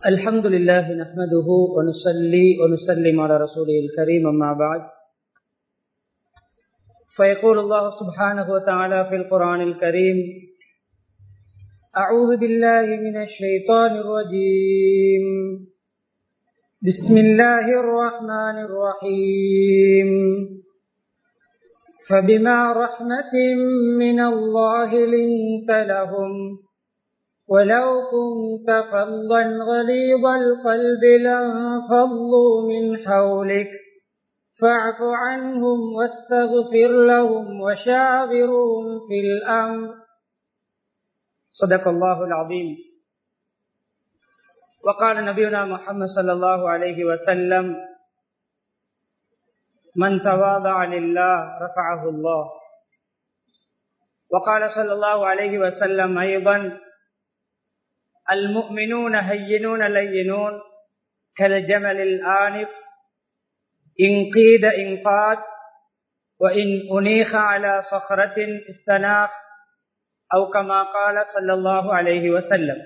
الحمد لله نحمده ونصلي ونسلم على رسوله الكريم أما بعد فيقول الله سبحانه وتعالى في القرآن الكريم أعوذ بالله من الشيطان الرجيم بسم الله الرحمن الرحيم فبما رحمة من الله لنت لهم ولو كنت فظا غليظ القلب لانفضوا من حولك فاعف عنهم واستغفر لهم وشاورهم في الأمر صدق الله العظيم وقال نبينا محمد صلى الله عليه وسلم من تواضع لله رفعه الله وقال صلى الله عليه وسلم أيضا المؤمنون هينون لينون كالجمل الآنف إن قيد إنقاد وإن أنيخ على صخرة استناخ أو كما قال صلى الله عليه وسلم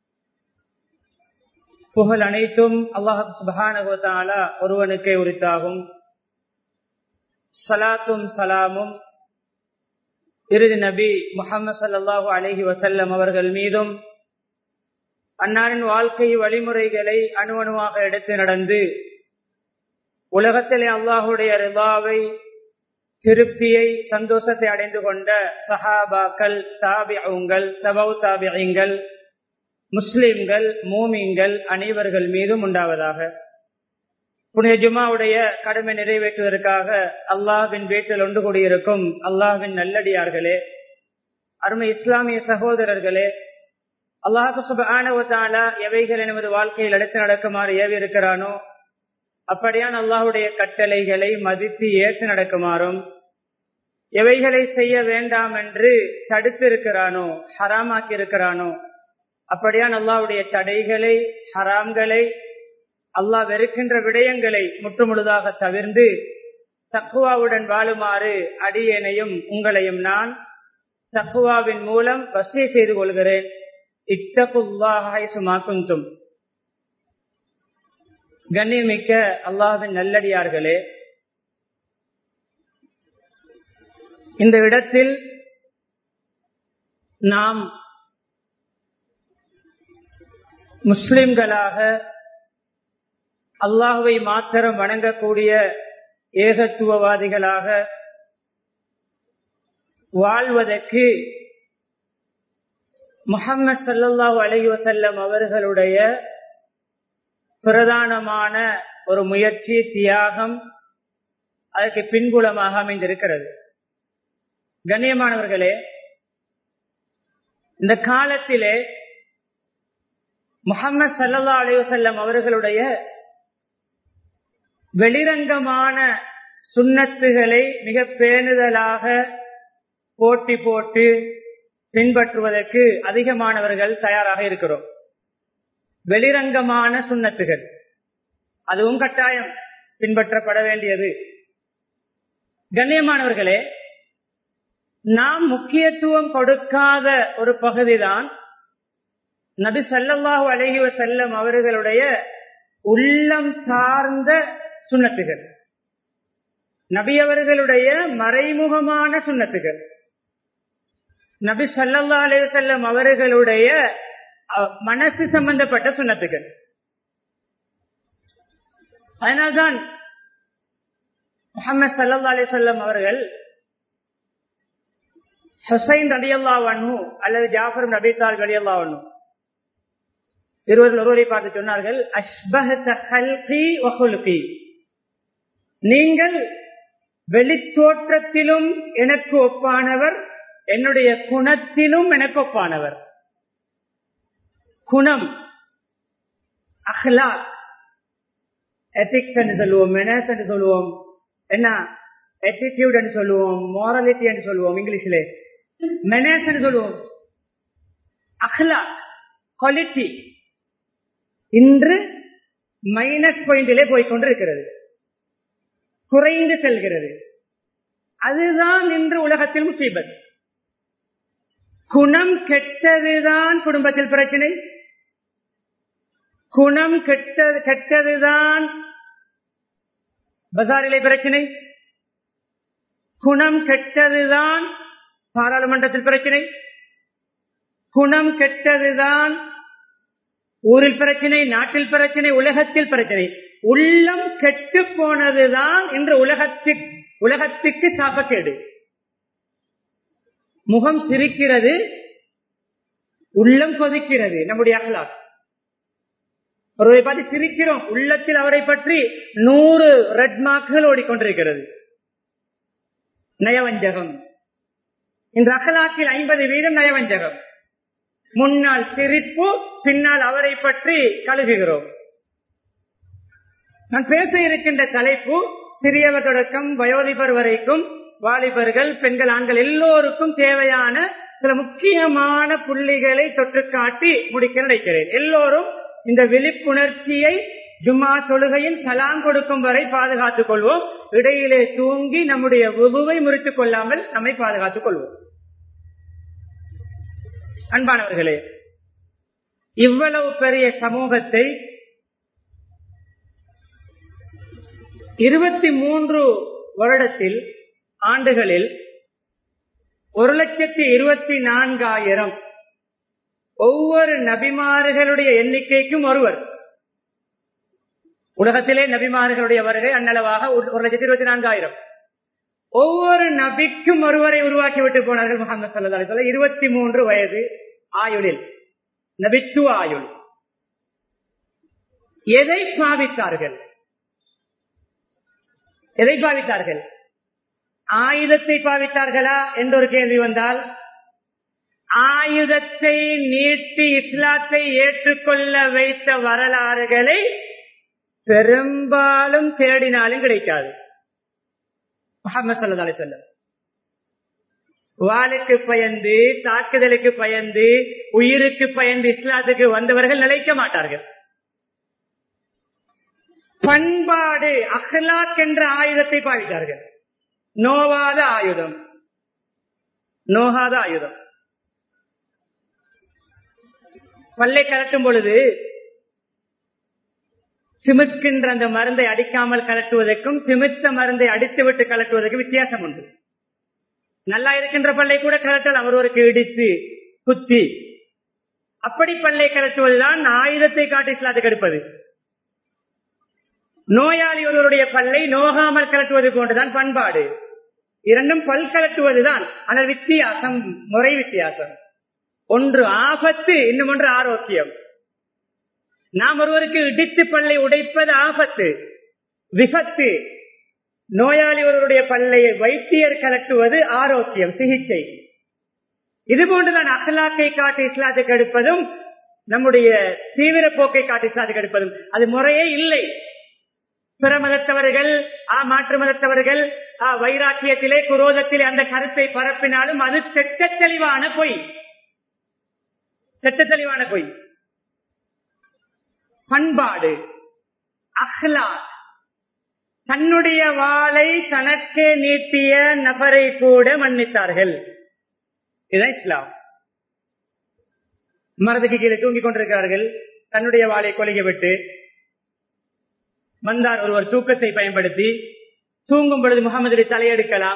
புகழ் அனைத்தும் அல்லாஹ் சுபஹானகுவத்தாலா ஒருவனுக்கே உரித்தாகும் சலாத்தும் சலாமும் இறுதி நபி முகமது சல்லாஹூ அலஹி வசல்லம் அவர்கள் மீதும் அன்னாரின் வாழ்க்கை வழிமுறைகளை அணுவணுவாக எடுத்து நடந்து உலகத்திலே அல்லாஹுடைய ரிபாவை திருப்தியை சந்தோஷத்தை அடைந்து கொண்ட சஹாபாக்கள் தாபியங்கள் சபவ் தாபியங்கள் முஸ்லிம்கள் மூமிங்கள் அனைவர்கள் மீதும் உண்டாவதாக புனித ஜுமாவுடைய கடமை நிறைவேற்றுவதற்காக அல்லாஹின் வீட்டில் ஒன்று கூடியிருக்கும் அல்லாஹின் நல்லடியார்களே அருமை இஸ்லாமிய சகோதரர்களே அல்லாஹு சுபானவத்தாலா எவைகள் நமது வாழ்க்கையில் அடுத்து நடக்குமாறு ஏவி இருக்கிறானோ அப்படியான் அல்லாஹுடைய கட்டளைகளை மதித்து ஏற்று நடக்குமாறும் எவைகளை செய்ய வேண்டாம் என்று தடுத்து இருக்கிறானோ ஹராமாக்கி இருக்கிறானோ அப்படியான் அல்லாஹுடைய தடைகளை ஹராம்களை அல்லாஹ் வெறுக்கின்ற விடயங்களை முற்றுமுழுதாக தவிர்ந்து தக்குவாவுடன் வாழுமாறு அடியேனையும் உங்களையும் நான் தக்குவாவின் மூலம் வசதி செய்து கொள்கிறேன் இத்தகுல்லாஹும் கண்ணியமிக்க அல்லாஹின் நல்லடியார்களே இந்த இடத்தில் நாம் முஸ்லிம்களாக அல்லாஹுவை மாத்திரம் வணங்கக்கூடிய ஏகத்துவவாதிகளாக வாழ்வதற்கு முகம்மது சல்லாஹூ அலி வசல்லம் அவர்களுடைய பிரதானமான ஒரு முயற்சி தியாகம் அதற்கு பின்புலமாக அமைந்திருக்கிறது கண்ணியமானவர்களே இந்த காலத்திலே முகமது சல்லா அலைவசல்லம் அவர்களுடைய வெளிரங்கமான சுண்ணத்துகளை மிக பேணுதலாக போட்டி போட்டு பின்பற்றுவதற்கு அதிகமானவர்கள் தயாராக இருக்கிறோம் வெளிரங்கமான சுண்ணத்துகள் அதுவும் கட்டாயம் பின்பற்றப்பட வேண்டியது கண்ணியமானவர்களே நாம் முக்கியத்துவம் கொடுக்காத ஒரு பகுதிதான் நபி சல்லாஹூ அலஹி செல்லம் அவர்களுடைய உள்ளம் சார்ந்த சுண்ணத்துகள் நபி அவர்களுடைய மறைமுகமான சுண்ணத்துகள் நபி சல்லா அலைவசல்லம் அவர்களுடைய மனசு சம்பந்தப்பட்ட சுண்ணத்துகள் அதனால்தான் முகமது சல்லா அலிசல்லம் அவர்கள் ஹுசைன் ரடியல்லா வண்ணு அல்லது ஜாஃபர் நபித்தால் ரடியல்லா வண்ணு இருவரில் ஒருவரை பார்த்து சொன்னார்கள் அஷ்பஹி நீங்கள் வெளித்தோற்றத்திலும் எனக்கு ஒப்பானவர் என்னுடைய குணத்திலும் எனக்கு ஒப்பானவர் குணம் அஹ்லாக் எத்திக்ஸ் என்று சொல்லுவோம் மெனஸ் என்று சொல்லுவோம் என்ன எட்டிடியூட் என்று சொல்லுவோம் மாரலிட்டி என்று சொல்லுவோம் இங்கிலீஷ்ல மெனஸ் என்று சொல்லுவோம் அஹ்லாக் குவாலிட்டி இன்று மைனஸ் பாயிண்டிலே போய்கொண்டிருக்கிறது குறைந்து செல்கிறது அதுதான் இன்று உலகத்தில் முசீபத் குணம் கெட்டதுதான் குடும்பத்தில் பிரச்சனை குணம் கெட்டது கெட்டதுதான் பசாரிலே பிரச்சனை குணம் கெட்டதுதான் பாராளுமன்றத்தில் பிரச்சனை குணம் கெட்டதுதான் ஊரில் பிரச்சனை நாட்டில் பிரச்சனை உலகத்தில் பிரச்சனை உள்ளம் கெட்டு போனதுதான் இன்று உலகத்துக்கு உலகத்துக்கு சாப்பக்கேடு முகம் சிரிக்கிறது உள்ளம் கொதிக்கிறது நம்முடைய அகலாக் ஒருவரை பார்த்து சிரிக்கிறோம் உள்ளத்தில் அவரை பற்றி நூறு ரெட் மார்க்குகள் ஓடிக்கொண்டிருக்கிறது நயவஞ்சகம் இந்த அகலாக்கில் ஐம்பது வீதம் நயவஞ்சகம் முன்னால் சிரிப்பு பின்னால் அவரை பற்றி கழுகுகிறோம் நான் பேச இருக்கின்ற தலைப்பு சிறியவர் தொடக்கம் வயோதிபர் வரைக்கும் வாலிபர்கள் பெண்கள் ஆண்கள் எல்லோருக்கும் தேவையான சில முக்கியமான புள்ளிகளை தொற்று காட்டி முடிக்க நினைக்கிறேன் எல்லோரும் இந்த விழிப்புணர்ச்சியை ஜும்மா தொழுகையில் சலாம் கொடுக்கும் வரை பாதுகாத்துக் கொள்வோம் இடையிலே தூங்கி நம்முடைய உருவை முறித்துக் கொள்ளாமல் நம்மை பாதுகாத்துக் கொள்வோம் அன்பானவர்களே இவ்வளவு பெரிய சமூகத்தை இருபத்தி மூன்று வருடத்தில் ஆண்டுகளில் ஒரு லட்சத்தி இருபத்தி நான்காயிரம் ஒவ்வொரு நபிமார்களுடைய எண்ணிக்கைக்கும் ஒருவர் உலகத்திலே நபிமார்களுடைய வருகை அன்னளவாக ஒரு லட்சத்தி இருபத்தி நான்காயிரம் ஒவ்வொரு நபிக்கும் ஒருவரை உருவாக்கி விட்டு போனார்கள் முகமது சல்லா சொல்ல இருபத்தி மூன்று வயது ஆயுளில் நபித்து ஆயுள் எதை பாவித்தார்கள் எதை பாவித்தார்கள் ஆயுதத்தை பாவித்தார்களா என்ற ஒரு கேள்வி வந்தால் ஆயுதத்தை நீட்டி இஸ்லாத்தை ஏற்றுக்கொள்ள வைத்த வரலாறுகளை பெரும்பாலும் தேடினாலும் கிடைக்காது முகமது சல்லா சொல்லம் வாளுக்கு பயந்து தாக்குதலுக்கு பயந்து உயிருக்கு பயந்து இஸ்லாத்துக்கு வந்தவர்கள் நிலைக்க மாட்டார்கள் பண்பாடு அஹ்லாக் என்ற ஆயுதத்தை பாவித்தார்கள் நோவாத ஆயுதம் நோகாத ஆயுதம் பல்லை கலட்டும் பொழுது சிமிட்கின்ற அந்த மருந்தை அடிக்காமல் கலட்டுவதற்கும் சிமித்த மருந்தை அடித்துவிட்டு கலட்டுவதற்கும் வித்தியாசம் உண்டு நல்லா இருக்கின்ற பல்லை கூட கலட்டலாம் ஒருவருக்கு இடித்து குத்தி அப்படி பல்லை கலட்டுவதுதான் ஆயுதத்தை காட்டி இஸ்லாத்துக்கு எடுப்பது நோயாளி ஒருவருடைய பல்லை நோகாமல் கலட்டுவது போன்றுதான் பண்பாடு இரண்டும் பல் கலட்டுவதுதான் ஆனால் வித்தியாசம் முறை வித்தியாசம் ஒன்று ஆபத்து இன்னும் ஒன்று ஆரோக்கியம் நாம் ஒருவருக்கு இடித்து பல்லை உடைப்பது ஆபத்து விபத்து நோயாளி ஒருவருடைய பல்லை வைத்தியர் கலட்டுவது ஆரோக்கியம் சிகிச்சை இது போன்றுதான் அகலாக்கை காட்டி இஸ்லாத்துக்கு எடுப்பதும் நம்முடைய தீவிர போக்கை காட்டி இஸ்லாத்துக்கு எடுப்பதும் அது முறையே இல்லை பிற மதத்தவர்கள் ஆ மாற்று மதத்தவர்கள் ஆ வைராக்கியத்திலே குரோதத்திலே அந்த கருத்தை பரப்பினாலும் அது செட்ட தெளிவான பொய் செட்ட தெளிவான பொய் பண்பாடு அஹ்லா தன்னுடைய வாளை தனக்கே நீட்டிய நபரை கூட மன்னித்தார்கள் இதுதான் இஸ்லாம் மரத்துக்கு கீழே தூங்கிக் கொண்டிருக்கிறார்கள் தன்னுடைய வாளை கொலைக விட்டு வந்தார் ஒருவர் தூக்கத்தை பயன்படுத்தி தூங்கும் பொழுது முகமது தலையெடுக்கலாம்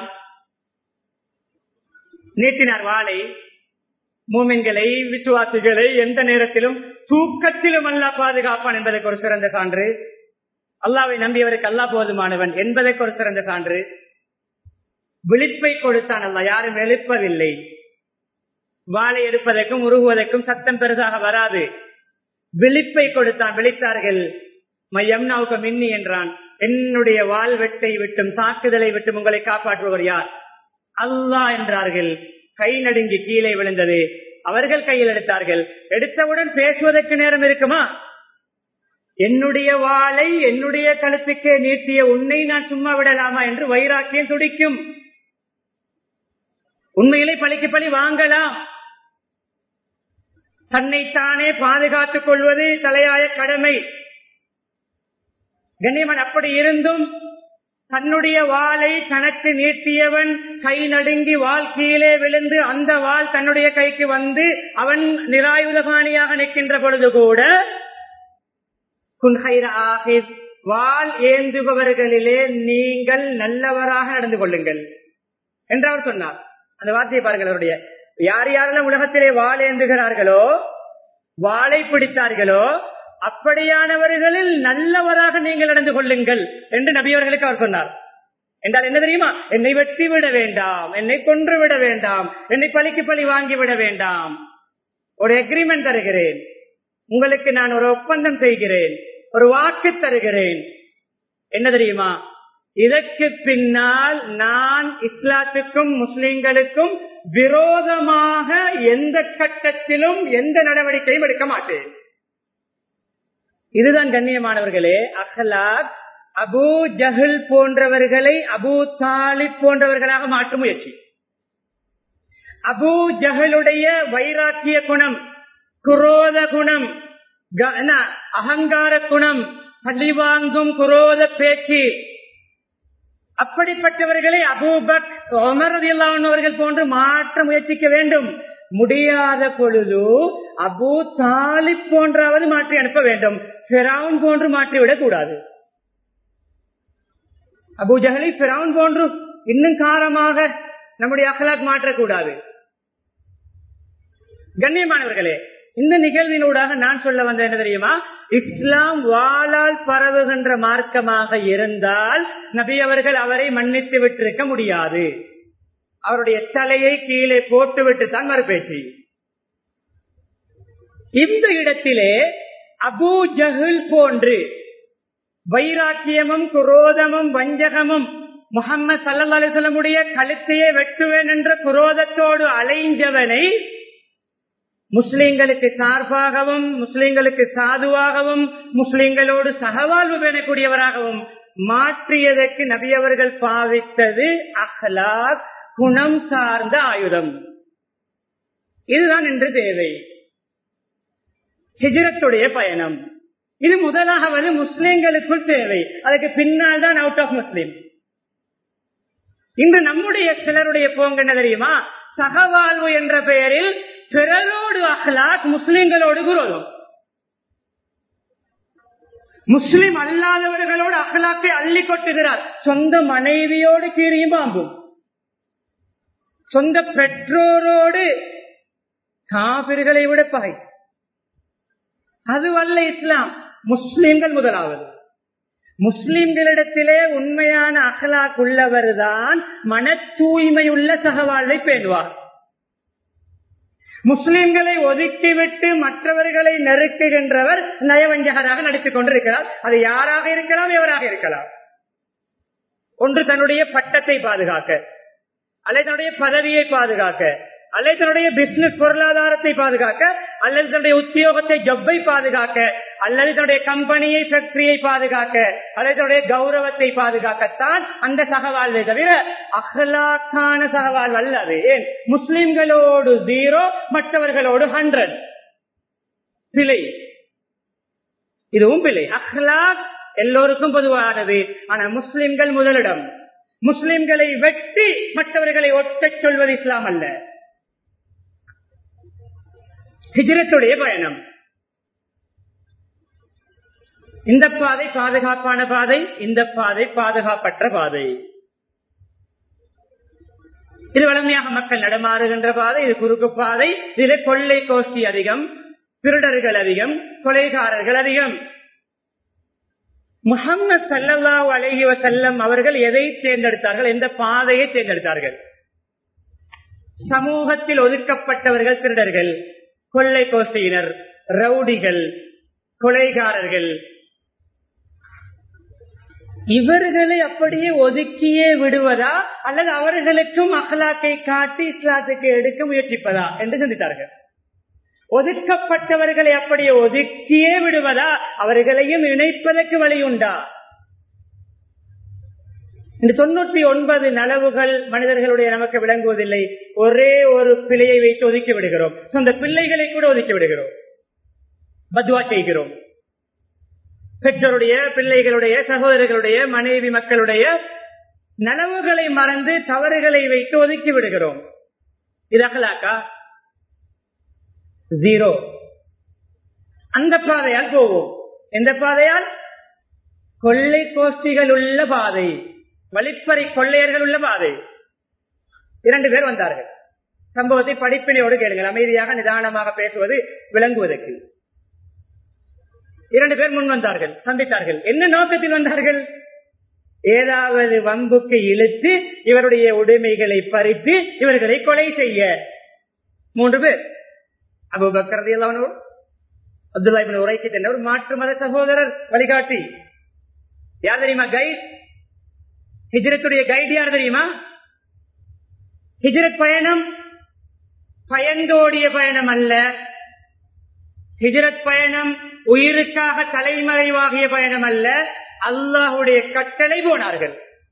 நீட்டினார் வாளை மூமென்களை விசுவாசிகளை எந்த நேரத்திலும் தூக்கத்திலும் அல்லா பாதுகாப்பான் என்பதற்கு ஒரு சிறந்த சான்று அல்லாவை நம்பியவருக்கு அல்லா போதுமானவன் என்பதற்கு ஒரு சிறந்த சான்று விழிப்பை கொடுத்தான் அல்ல யாரும் எழுப்பவில்லை வாழை எடுப்பதற்கும் உருகுவதற்கும் சத்தம் பெரிதாக வராது விழிப்பை கொடுத்தான் விழித்தார்கள் மையம் நாவுக்க மின்னி என்றான் என்னுடைய வாழ்வெட்டை விட்டும் தாக்குதலை விட்டும் உங்களை காப்பாற்றுபவர் யார் அல்லாஹ் என்றார்கள் கை நடுங்கி கீழே விழுந்தது அவர்கள் கையில் எடுத்தார்கள் எடுத்தவுடன் பேசுவதற்கு நேரம் இருக்குமா என்னுடைய வாளை என்னுடைய கழுத்துக்கே நீட்டிய உன்னை நான் சும்மா விடலாமா என்று வைராக்கியம் துடிக்கும் உண்மையிலே பழிக்கு பழி வாங்கலாம் தன்னைத்தானே பாதுகாத்துக் கொள்வது தலையாய கடமை கண்ணியமன் அப்படி இருந்தும் தன்னுடைய வாளை தனக்கு நீட்டியவன் கை நடுங்கி வால் கீழே விழுந்து அந்த வாள் தன்னுடைய கைக்கு வந்து அவன் நிராயுதபாணியாக நிற்கின்ற பொழுது கூட குன்ஹைர ஆஹித் வால் ஏந்துபவர்களிலே நீங்கள் நல்லவராக நடந்து கொள்ளுங்கள் என்று அவர் சொன்னார் அந்த வார்த்தையை பாருங்கள் அவருடைய யார் யாரெல்லாம் உலகத்திலே வாள் ஏந்துகிறார்களோ வாளை பிடித்தார்களோ அப்படியானவர்களில் நல்லவராக நீங்கள் நடந்து கொள்ளுங்கள் என்று நபியவர்களுக்கு அவர் சொன்னார் என்றால் என்ன தெரியுமா என்னை வெட்டி விட வேண்டாம் என்னை கொன்று விட வேண்டாம் என்னை பழிக்கு பழி வாங்கி விட வேண்டாம் ஒரு எக்ரிமெண்ட் தருகிறேன் உங்களுக்கு நான் ஒரு ஒப்பந்தம் செய்கிறேன் ஒரு வாக்கு தருகிறேன் என்ன தெரியுமா இதற்கு பின்னால் நான் இஸ்லாத்துக்கும் முஸ்லிம்களுக்கும் விரோதமாக எந்த கட்டத்திலும் எந்த நடவடிக்கையும் எடுக்க மாட்டேன் இதுதான் கண்ணியமானவர்களே அஹ்லாக் அபு ஜஹில் போன்றவர்களை அபு தாலிப் போன்றவர்களாக மாற்றும் முயற்சி அபு ஜஹலுடைய வைராக்கிய குணம் குரோத குணம் அகங்கார குணம் பள்ளி வாங்கும் குரோத பேச்சு அப்படிப்பட்டவர்களை அபூபக் அவர்கள் போன்று மாற்ற முயற்சிக்க வேண்டும் முடியாத பொழுது அபு தாலிப் போன்றாவது மாற்றி அனுப்ப வேண்டும் பிறவுன் போன்று மாற்றிவிடக் கூடாது அபு ஜஹலி பிறவுன் போன்று இன்னும் காரமாக நம்முடைய அகலாக் மாற்றக்கூடாது கண்ணியமானவர்களே இந்த நிகழ்வினூடாக நான் சொல்ல வந்த என்ன தெரியுமா இஸ்லாம் வாளால் பரவுகின்ற மார்க்கமாக இருந்தால் நபி அவர்கள் அவரை மன்னித்து விட்டிருக்க முடியாது அவருடைய தலையை கீழே போட்டுவிட்டு தான் மறுபேச்சு இந்த இடத்திலே அபு ஜஹில் போன்று வைராக்கியமும் குரோதமும் வஞ்சகமும் முகம்மது சல்லா அலிசல்லமுடைய கழுத்தையே வெட்டுவேன் என்ற குரோதத்தோடு அலைஞ்சவனை முஸ்லிம்களுக்கு சார்பாகவும் முஸ்லிம்களுக்கு சாதுவாகவும் முஸ்லிம்களோடு சகவாழ்வு பேணக்கூடியவராகவும் மாற்றியதற்கு நபியவர்கள் பாவித்தது அஹ்லாக் குணம் சார்ந்த ஆயுதம் இதுதான் இன்று தேவை ஹிஜரத்துடைய பயணம் இது முதலாவது முஸ்லிம்களுக்குள் தேவை அதுக்கு பின்னால் தான் அவுட் ஆஃப் முஸ்லிம் இன்று நம்முடைய சிலருடைய போங்க என்ன தெரியுமா சகவாழ்வு என்ற பெயரில் பிறரோடு அஹ்லாக் முஸ்லிம்களோடு குரோதம் முஸ்லிம் அல்லாதவர்களோடு அகலாக்கை அள்ளி கொட்டுகிறார் சொந்த மனைவியோடு கீரியும் பாம்பும் சொந்த பெற்றோரோடு காபிர்களை விட பகை அதுவல்ல இஸ்லாம் முஸ்லிம்கள் முதலாவது முஸ்லிம்களிடத்திலே உண்மையான அகலாக் உள்ளவர் தான் மன தூய்மையுள்ள சகவாழ்வை பேணுவார் முஸ்லிம்களை ஒதுக்கிவிட்டு மற்றவர்களை நெருக்குகின்றவர் நயவஞ்சகராக நடித்துக் கொண்டிருக்கிறார் அது யாராக இருக்கலாம் எவராக இருக்கலாம் ஒன்று தன்னுடைய பட்டத்தை பாதுகாக்க அல்லது தன்னுடைய பதவியை பாதுகாக்க அல்லது தன்னுடைய பிசினஸ் பொருளாதாரத்தை பாதுகாக்க அல்லது தன்னுடைய உத்தியோகத்தை ஜப்பை பாதுகாக்க அல்லது தன்னுடைய கம்பெனியை ஃபேக்டரியை பாதுகாக்க அல்லது தன்னுடைய கௌரவத்தை பாதுகாக்கத்தான் அந்த சகவாழ்வை தவிர அகலாக்கான சகவாழ்வு அல்ல அது ஏன் முஸ்லிம்களோடு ஜீரோ மற்றவர்களோடு ஹண்ட்ரட் பிழை இதுவும் பிழை அஹ்லாக் எல்லோருக்கும் பொதுவானது ஆனா முஸ்லிம்கள் முதலிடம் முஸ்லிம்களை வெட்டி மற்றவர்களை ஒட்டச் சொல்வது இஸ்லாம் அல்ல ஹிஜரத்துடைய பயணம் இந்த பாதை பாதுகாப்பான பாதை இந்த பாதை பாதுகாப்பற்ற பாதை இது வளமையாக மக்கள் நடமாறுகின்ற பாதை இது குறுக்கு பாதை இதில் கொள்ளை கோஷ்டி அதிகம் திருடர்கள் அதிகம் கொலைகாரர்கள் அதிகம் முகம்மது சல்லல்லா அலஹி வசல்லம் அவர்கள் எதை தேர்ந்தெடுத்தார்கள் எந்த பாதையை தேர்ந்தெடுத்தார்கள் சமூகத்தில் ஒதுக்கப்பட்டவர்கள் திருடர்கள் கொள்ளை கோஷ்டியினர் ரவுடிகள் கொலைகாரர்கள் இவர்களை அப்படியே ஒதுக்கியே விடுவதா அல்லது அவர்களுக்கும் அகலாக்கை காட்டி இஸ்லாத்துக்கு எடுக்க முயற்சிப்பதா என்று சிந்தித்தார்கள் ஒதுக்கப்பட்டவர்களை அப்படியே ஒதுக்கியே விடுவதா அவர்களையும் இணைப்பதற்கு வழி உண்டா இந்த தொண்ணூற்றி ஒன்பது நலவுகள் மனிதர்களுடைய நமக்கு விளங்குவதில்லை ஒரே ஒரு பிள்ளையை வைத்து ஒதுக்கி விடுகிறோம் சொந்த பிள்ளைகளை கூட ஒதுக்கி விடுகிறோம் பத்வா செய்கிறோம் பெற்றோருடைய பிள்ளைகளுடைய சகோதரர்களுடைய மனைவி மக்களுடைய நலவுகளை மறந்து தவறுகளை வைத்து ஒதுக்கி விடுகிறோம் இது அகலாக்கா ஜீரோ அந்த பாதையால் போவோம் எந்த பாதையால் கொள்ளை கோஷ்டிகள் உள்ள பாதை வழிப்பறை கொள்ளையர்கள் உள்ள பாதை இரண்டு பேர் வந்தார்கள் சம்பவத்தை படிப்பினையோடு கேளுங்கள் அமைதியாக நிதானமாக பேசுவது விளங்குவதற்கு இரண்டு பேர் முன் வந்தார்கள் சந்தித்தார்கள் என்ன நோக்கத்தில் வந்தார்கள் ஏதாவது வம்புக்கு இழுத்து இவருடைய உடைமைகளை பறித்து இவர்களை கொலை செய்ய மூன்று பேர் அபுபக்கரதி எல்லாம் அப்துல்லா இபின் உரைக்கு சென்ற ஒரு மாற்று மத சகோதரர் வழிகாட்டி யார் தெரியுமா கைட் ஹிஜ்ரத்துடைய கைட் யார் தெரியுமா ஹிஜ்ரத் பயணம் பயந்தோடிய பயணம் அல்ல ஹிஜ்ரத் பயணம் உயிருக்காக தலைமறைவாகிய பயணம் அல்ல அல்லாஹுடைய கட்டளை போனார்கள்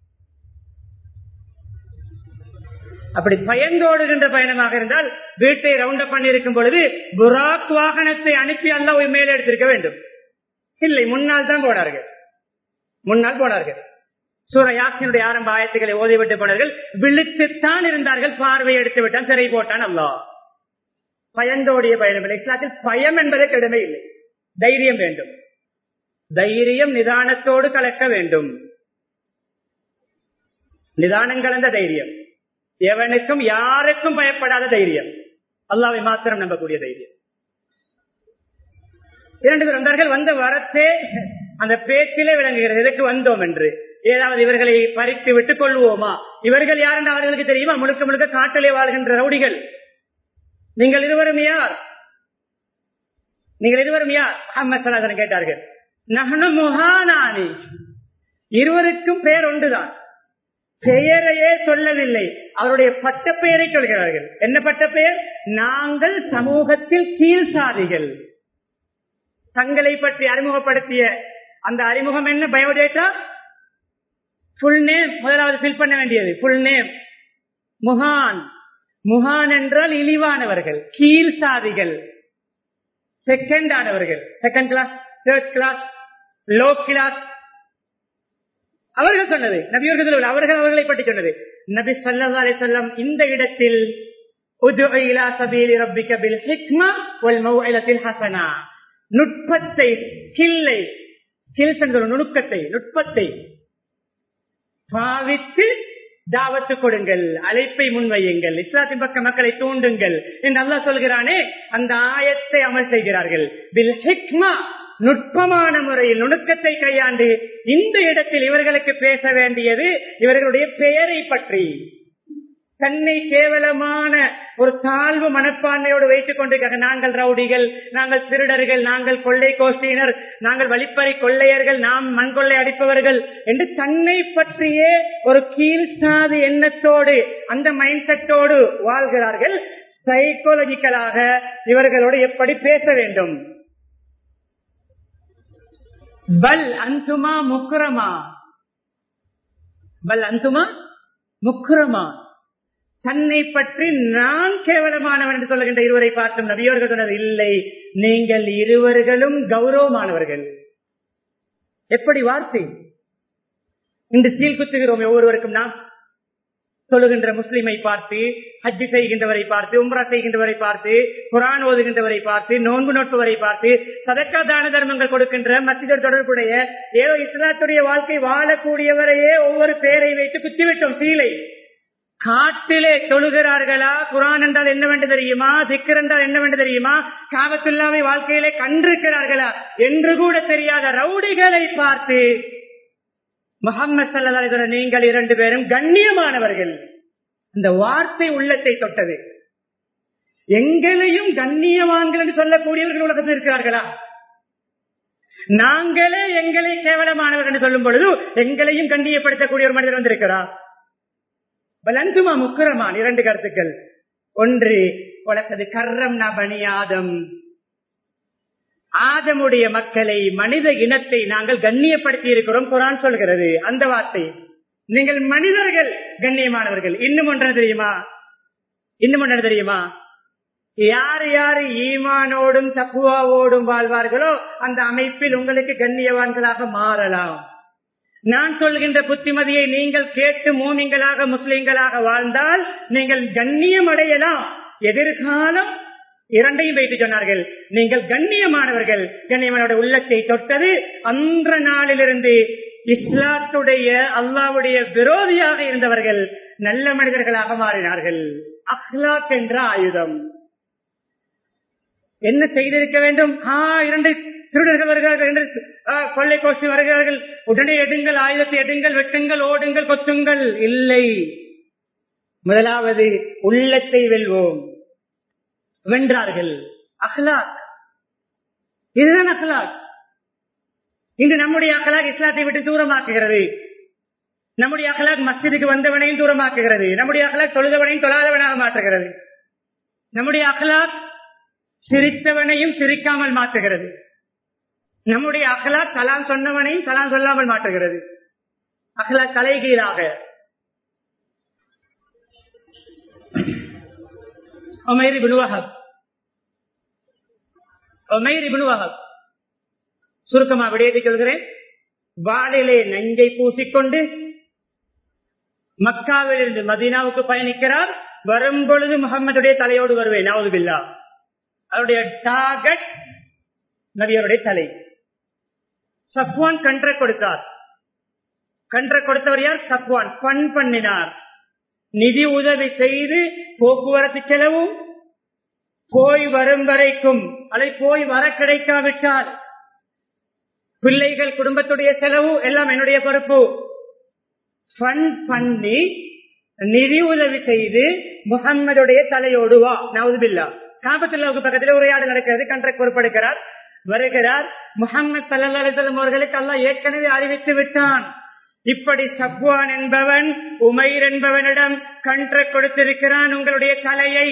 அப்படி பயந்தோடுகின்ற பயணமாக இருந்தால் வீட்டை ரவுண்ட் அப் பண்ணிருக்கும் பொழுது புராக் வாகனத்தை அனுப்பி அல்லாஹ் மேலே எடுத்திருக்க வேண்டும் இல்லை முன்னால் தான் போனார்கள் முன்னால் போனார்கள் சூர யாசினுடைய ஆரம்ப ஆயத்துக்களை ஓதிவிட்டு போனார்கள் விழித்துத்தான் இருந்தார்கள் பார்வை எடுத்து விட்டான் சிறை போட்டான் அல்லா பயந்தோடிய பயணம் இல்லை இஸ்லாத்தில் பயம் என்பதே கடுமை இல்லை தைரியம் வேண்டும் தைரியம் நிதானத்தோடு கலக்க வேண்டும் நிதானம் கலந்த தைரியம் எவனுக்கும் யாருக்கும் பயப்படாத தைரியம் அல்லாவை மாத்திரம் நம்பக்கூடிய தைரியம் இரண்டு பேர் வந்தார்கள் வந்த வரத்தே அந்த பேச்சிலே விளங்குகிறது எதற்கு வந்தோம் என்று ஏதாவது இவர்களை பறித்து விட்டுக் கொள்வோமா இவர்கள் யார் என்று அவர்களுக்கு தெரியுமா முழுக்க முழுக்க காட்டிலே வாழ்கின்ற ரவுடிகள் நீங்கள் இருவரும் யார் நீங்கள் இருவரும் யார் முகமது கேட்டார்கள் நகனு முகானானி இருவருக்கும் பெயர் ஒன்றுதான் பெயரையே சொல்லவில்லை அவருடைய பட்ட பெயரை சொல்கிறார்கள் என்ன பட்ட பெயர் நாங்கள் சமூகத்தில் கீழ் சாதிகள் தங்களை பற்றி அறிமுகப்படுத்திய அந்த அறிமுகம் என்ன பயோடேட்டா புல் நேம் முதலாவது ஃபில் பண்ண வேண்டியது புல் நேம் முகான் முகான் என்றால் இழிவானவர்கள் கீழ் சாதிகள் செகண்ட் ஆனவர்கள் second class third class low class அவர்கள் சொன்னது நபியர்கள் அவர்கள் அவர்களை பற்றி சொன்னது நபி சல்லா அலி சொல்லம் இந்த இடத்தில் நுட்பத்தை கில்லை கில்ஸ் என்ற நுணுக்கத்தை நுட்பத்தை பாவித்து தாவத்து கொடுங்கள் அழைப்பை முன்வையுங்கள் இஸ்லாத்தின் பக்க மக்களை தூண்டுங்கள் என்று அல்லா சொல்கிறானே அந்த ஆயத்தை அமல் செய்கிறார்கள் பில் ஹிக்மா நுட்பமான முறையில் நுணுக்கத்தை கையாண்டு இந்த இடத்தில் இவர்களுக்கு பேச வேண்டியது இவர்களுடைய பெயரை பற்றி தன்னை கேவலமான ஒரு தாழ்வு மனப்பான்மையோடு வைத்துக் கொண்டிருக்கிறார்கள் நாங்கள் ரவுடிகள் நாங்கள் திருடர்கள் நாங்கள் கொள்ளை கோஷ்டியினர் நாங்கள் வழிப்பறை கொள்ளையர்கள் நாம் மண் கொள்ளை அடிப்பவர்கள் என்று தன்னை பற்றியே ஒரு கீழ்சாதி எண்ணத்தோடு அந்த மைண்ட் செட்டோடு வாழ்கிறார்கள் சைக்கோலஜிக்கலாக இவர்களோடு எப்படி பேச வேண்டும் பல் அந்துமா முக்குரமா பல் அந்துமா முக்குரமா தன்னை பற்றி நான் கேவலமானவன் என்று சொல்லுகின்ற இருவரை பார்த்தும் நபியோர்கள் சொன்னது இல்லை நீங்கள் இருவர்களும் கௌரவமானவர்கள் எப்படி வார்த்தை இன்று சீல் குத்துகிறோம் ஒவ்வொருவருக்கும் நாம் சொல்லுகின்ற முஸ்லிமை பார்த்து ஹஜ்ஜி செய்கின்றவரை பார்த்து உம்ரா செய்கின்றவரை பார்த்து குரான் ஓதுகின்றவரை பார்த்து நோன்பு நோட்பவரை பார்த்து சதக்கா தான தர்மங்கள் கொடுக்கின்ற மத்திய தொடர்புடைய ஏதோ இஸ்லாத்துடைய வாழ்க்கை வாழக்கூடியவரையே ஒவ்வொரு பேரை வைத்து குத்திவிட்டோம் சீலை காட்டிலே தொழுகிறார்களா குரான் என்றால் என்னவென்று தெரியுமா சிக்கர் என்றால் என்னவென்று தெரியுமா காபத்துல்லாவை வாழ்க்கையிலே கண்டிருக்கிறார்களா என்று கூட தெரியாத ரவுடிகளை பார்த்து முகமது சல்லா நீங்கள் இரண்டு பேரும் கண்ணியமானவர்கள் இந்த வார்த்தை உள்ளத்தை தொட்டது எங்களையும் கண்ணியவான்கள் என்று சொல்லக்கூடியவர்கள் உலகத்தில் இருக்கிறார்களா நாங்களே எங்களை கேவலமானவர்கள் என்று சொல்லும் பொழுது எங்களையும் கண்ணியப்படுத்தக்கூடிய ஒரு மனிதர் வந்திருக்கிறார் பலந்துமா முக்கரமான் இரண்டு கருத்துக்கள் ஒன்று உலகது கர்ரம் நபனி ஆதம் ஆதமுடைய மக்களை மனித இனத்தை நாங்கள் கண்ணியப்படுத்தி இருக்கிறோம் குரான் சொல்கிறது அந்த வார்த்தை நீங்கள் மனிதர்கள் கண்ணியமானவர்கள் இன்னும் ஒன்று தெரியுமா இன்னும் ஒன்று தெரியுமா யார் யார் ஈமானோடும் தக்குவாவோடும் வாழ்வார்களோ அந்த அமைப்பில் உங்களுக்கு கண்ணியவான்களாக மாறலாம் நான் சொல்கின்ற புத்திமதியை நீங்கள் கேட்டு மூமிங்களாக முஸ்லிம்களாக வாழ்ந்தால் நீங்கள் கண்ணியம் அடையலாம் எதிர்காலம் இரண்டையும் வைத்து சொன்னார்கள் நீங்கள் கண்ணியமானவர்கள் கண்ணியமானவருடைய உள்ளத்தை தொட்டது அன்ற நாளிலிருந்து இஸ்லாத்துடைய அல்லாவுடைய விரோதியாக இருந்தவர்கள் நல்ல மனிதர்களாக மாறினார்கள் அஹ்லாக் என்ற ஆயுதம் என்ன செய்திருக்க வேண்டும் ஆ இரண்டு திருடர்கள் வருகிறார்கள் இரண்டு ஆ, கொள்ளை கோஷ்டி வருகிறார்கள் உடனே எடுங்கள் ஆயுதத்தை எடுங்கள் வெட்டுங்கள் ஓடுங்கள் கொத்துங்கள் இல்லை முதலாவது உள்ளத்தை வெல்வோம் வென்றார்கள் அஹ்லாக் இதுதான் அஹ்லாக் இன்று நம்முடைய அகலாக் இஸ்லாத்தை விட்டு தூரமாக்குகிறது நம்முடைய அகலாக் மஸ்ஜிதுக்கு வந்தவனையும் தூரமாக்குகிறது நம்முடைய அகலாக் தொழுதவனையும் தொழாதவனாக மாற்றுகிறது நம்முடைய அகலாக் சிரித்தவனையும் சிரிக்காமல் மாற்றுகிறது நம்முடைய அகலாக் கலாம் சொன்னவனையும் கலாம் சொல்லாமல் மாற்றுகிறது அகலாக் தலைகீழாக உமைர் இப்னு வஹப் உமைர் இப்னு வஹப் சுருக்கமா விடையத்தை சொல்கிறேன் வாளிலே நஞ்சை பூசிக்கொண்டு மக்காவிலிருந்து மதீனாவுக்கு பயணிக்கிறார் வரும் பொழுது முகம்மதுடைய தலையோடு வருவேன் நாவதுபில்லா அவருடைய டார்கெட் நபியருடைய தலை சப்வான் கன்ற கொடுத்தார் கன்ற கொடுத்தவர் யார் சப்வான் பண் பண்ணினார் நிதி உதவி செய்து போக்குவரத்து செலவும் போய் வரும் வரைக்கும் அதை போய் வர கிடைக்காவிட்டால் பிள்ளைகள் குடும்பத்துடைய செலவு எல்லாம் என்னுடைய பொறுப்பு ஃபண்ட் பண்ணி நிதி உதவி செய்து முகம்மதுடைய தலையோடு வா நவுதுபில்லா காபத்துல்லாவுக்கு பக்கத்தில் உரையாடல் நடக்கிறது கண்ட்ராக்ட் பொறுப்பெடுக்கிறார் வருகிறார் முகமது சல்லா அலிசல்லம் அவர்களுக்கு அல்லாஹ் ஏற்கனவே அறிவித்து விட்டான் இப்படி சப்வான் என்பவன் உமைர் என்பவனிடம் கண்ட்ராக்ட் கொடுத்திருக்கிறான் உங்களுடைய தலையை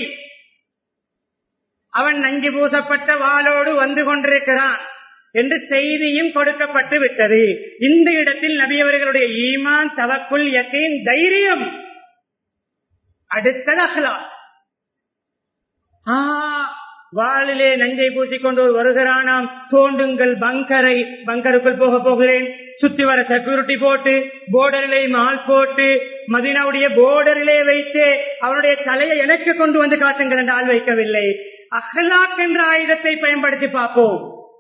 அவன் நஞ்சு பூசப்பட்ட வாளோடு வந்து கொண்டிருக்கிறான் என்று செய்தியும் கொடுக்கப்பட்டு விட்டது இந்த இடத்தில் நபியவர்களுடைய ஈமான் தவக்குள் யக்கீன் தைரியம் அடுத்தது அகலாம் ஆ வாளிலே நஞ்சை பூசிக்கொண்டு ஒரு வருகிறானாம் தோண்டுங்கள் பங்கரை பங்கருக்குள் போக போகிறேன் சுத்தி வர செக்யூரிட்டி போட்டு போர்டரிலே மால் போட்டு மதினாவுடைய போர்டரிலே வைத்து அவருடைய தலையை எனக்கு கொண்டு வந்து காட்டுங்கள் என்று ஆள் வைக்கவில்லை அஹ்லாக் என்ற ஆயுதத்தை பயன்படுத்தி பார்ப்போம்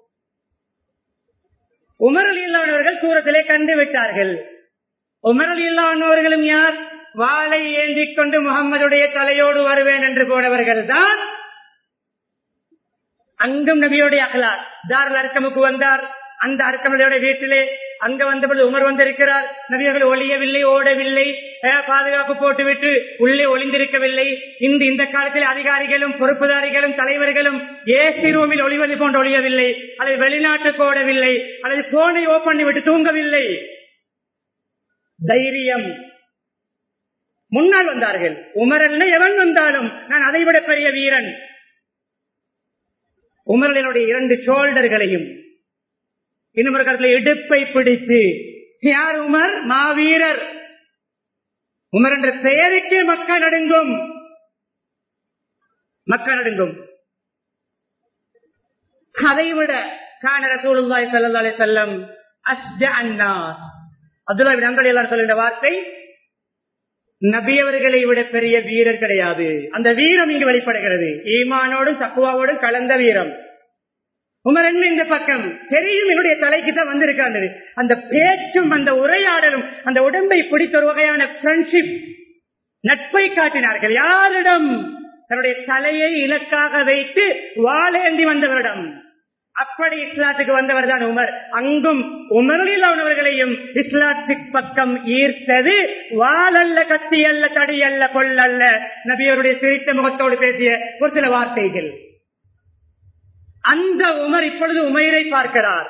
உமரல் இல்லாதவர்கள் தூரத்திலே கண்டு விட்டார்கள் உமரல் இல்லாதவர்களும் யார் வாளை ஏந்திக் கொண்டு முகம்மதுடைய தலையோடு வருவேன் என்று போனவர்கள் தான் அங்கும் நபியோடைய அகலார் தாரில் அர்க்கமுக்கு வந்தார் அந்த அர்க்கமலையோட வீட்டிலே அங்க வந்தபொழுது உமர் வந்திருக்கிறார் நபியர்கள் ஒளியவில்லை ஓடவில்லை அஹ், பாதுகாப்பு போட்டுவிட்டு உள்ளே ஒளிந்திருக்கவில்லை இந்த இந்த காலத்தில் அதிகாரிகளும் பொறுப்புதாரிகளும் தலைவர்களும் ஏசி ரூமில் ஒளிவலி போன்று ஒழியவில்லை அல்லது வெளிநாட்டுக்கு ஓடவில்லை அல்லது போனை ஓபன் பண்ணி விட்டு தூங்கவில்லை தைரியம் முன்னால் வந்தார்கள் உமரல்ல எவன் வந்தாலும் நான் அதைவிட பெரிய வீரன் உமரலினுடைய இரண்டு ஷோல்டர்களையும் இன்னும் ஒரு கருத்துல இடுப்பை பிடித்து யார் உமர் மாவீரர் உமர் என்ற பெயருக்கே மக்கள் நடுங்கும் மக்கள் நடுங்கும் அதைவிட காண ரசூலுல்லாஹி ஸல்லல்லாஹு அலைஹி வஸல்லம் அஸ்ஜா அன்னாஸ் அப்துல்லா இப்னு அம்பர் எல்லாரும் சொல்லுகிற வார்த்தை நபியவர்களை விட பெரிய வீரர் கிடையாது அந்த வீரம் இங்கு வெளிப்படுகிறது ஈமானோடும் தக்குவாவோடும் கலந்த வீரம் உமர் என்ன இந்த பக்கம் தெரியும் என்னுடைய தலைக்கு தான் வந்திருக்காங்க அந்த பேச்சும் அந்த உரையாடலும் அந்த உடம்பை பிடித்த ஒரு வகையான ஃப்ரெண்ட்ஷிப் நட்பை காட்டினார்கள் யாரிடம் தன்னுடைய தலையை இலக்காக வைத்து வாழேந்தி வந்தவரிடம் அப்படி இஸ்லாத்துக்கு வந்தவர் தான் உமர் அங்கும் உமரில் அவனவர்களையும் இஸ்லாத்துக்கு பக்கம் ஈர்த்தது வாழல்ல கத்தி அல்ல தடி அல்ல கொள்ளல்ல நபியருடைய சிரித்த முகத்தோடு பேசிய ஒரு சில வார்த்தைகள் அந்த உமர் இப்பொழுது உமைரை பார்க்கிறார்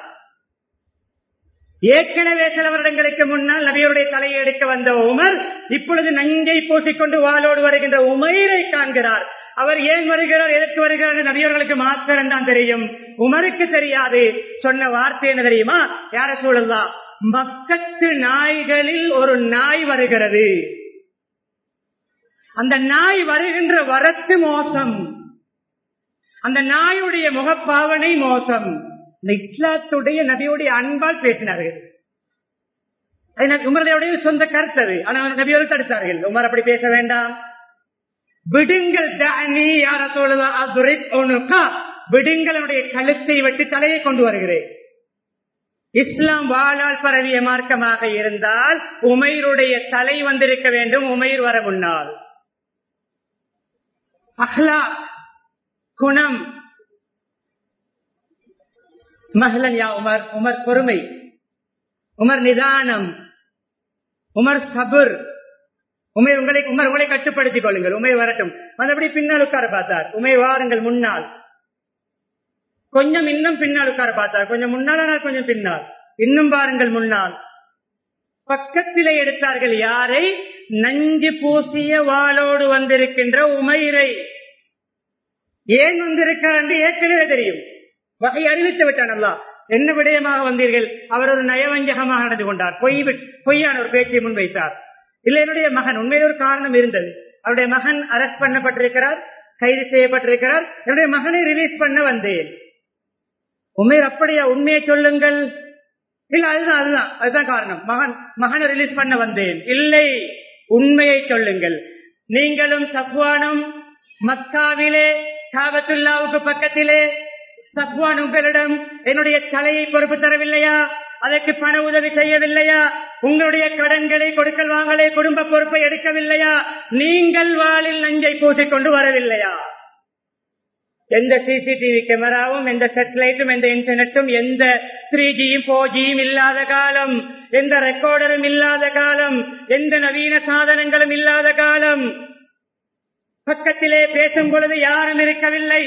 ஏற்கனவே சில வருடங்களுக்கு முன்னால் நபியருடைய தலையை எடுக்க வந்த உமர் இப்பொழுது நஞ்சை பூசிக்கொண்டு வாளோடு வருகின்ற உமைரை காண்கிறார் அவர் ஏன் வருகிறார் எதற்கு வருகிறார் என்று நபியர்களுக்கு மாத்திரம் தான் தெரியும் உமருக்கு தெரியாது சொன்ன வார்த்தை என்ன தெரியுமா யார சூழல்லா மக்கத்து நாய்களில் ஒரு நாய் வருகிறது அந்த நாய் வருகின்ற வரத்து மோசம் அந்த நாயுடைய முகப்பாவனை மோசம் இந்த இஸ்லாத்துடைய நபியுடைய அன்பால் பேசினார்கள் அது நபி- உமருடைய சொந்த கருத்து அது ஆனால் நபியோடு தடுத்தார்கள் உமர் அப்படி பேச வேண்டாம் விடுங்கள் தானி யார சொல்லுதா விடுங்களுடைய கழுத்தை வெட்டி தலையை கொண்டு வருகிறேன் இஸ்லாம் வாழால் பரவிய மார்க்கமாக இருந்தால் உமைருடைய தலை வந்திருக்க வேண்டும் உமைர் வர முன்னால் அஹ்லா குணம் மஹலன் யா உமர் உமர் பொறுமை உமர் நிதானம் உமர் சபுர் உமை உங்களை உமர் உங்களை கட்டுப்படுத்திக் கொள்ளுங்கள் உமை வரட்டும் மற்றபடி பின்னால் உட்கார பார்த்தார் உமை வாருங்கள் முன்னால் கொஞ்சம் இன்னும் பின்னால் உட்கார பார்த்தார் கொஞ்சம் முன்னால் கொஞ்சம் பின்னால் இன்னும் பாருங்கள் முன்னால் பக்கத்திலே எடுத்தார்கள் யாரை நஞ்சு பூசிய வாளோடு வந்திருக்கின்ற உமைரை ஏன் வந்திருக்கார் என்று ஏற்கனவே தெரியும் வகை அறிவித்து விட்டான் அல்லா என்ன விடயமாக வந்தீர்கள் அவர் ஒரு நயவஞ்சகமாக நடந்து கொண்டார் பொய் பொய்யான ஒரு பேச்சை முன்வைத்தார் இல்ல என்னுடைய மகன் உண்மையில் ஒரு காரணம் இருந்தது அவருடைய மகன் அரெஸ்ட் பண்ணப்பட்டிருக்கிறார் கைது செய்யப்பட்டிருக்கிறார் என்னுடைய மகனை ரிலீஸ் பண்ண வந்தேன் உண்மையில் அப்படியா உண்மையை சொல்லுங்கள் இல்ல அதுதான் அதுதான் அதுதான் காரணம் மகன் மகனை ரிலீஸ் பண்ண வந்தேன் இல்லை உண்மையை சொல்லுங்கள் நீங்களும் சப்வானும் மக்காவிலே காபத்துல்லாவுக்கு பக்கத்திலே சப்வான் உங்களிடம் என்னுடைய தலையை பொறுப்பு தரவில்லையா அதற்கு பண உதவி செய்யவில்லையா உங்களுடைய கடன்களை கொடுக்கல் வாங்கலை குடும்ப பொறுப்பை எடுக்கவில்லையா நீங்கள் வாளில் நஞ்சை பூசிக்கொண்டு வரவில்லையா எந்த சிசிடிவி கேமராவும் எந்த சேட்டலைட்டும் எந்த இன்டர்நெட்டும் எந்த த்ரீ ஜியும் போர் ஜியும் இல்லாத காலம் எந்த ரெக்கார்டரும் இல்லாத காலம் எந்த நவீன சாதனங்களும் இல்லாத காலம் பக்கத்திலே பேசும் பொழுது யாரும் இருக்கவில்லை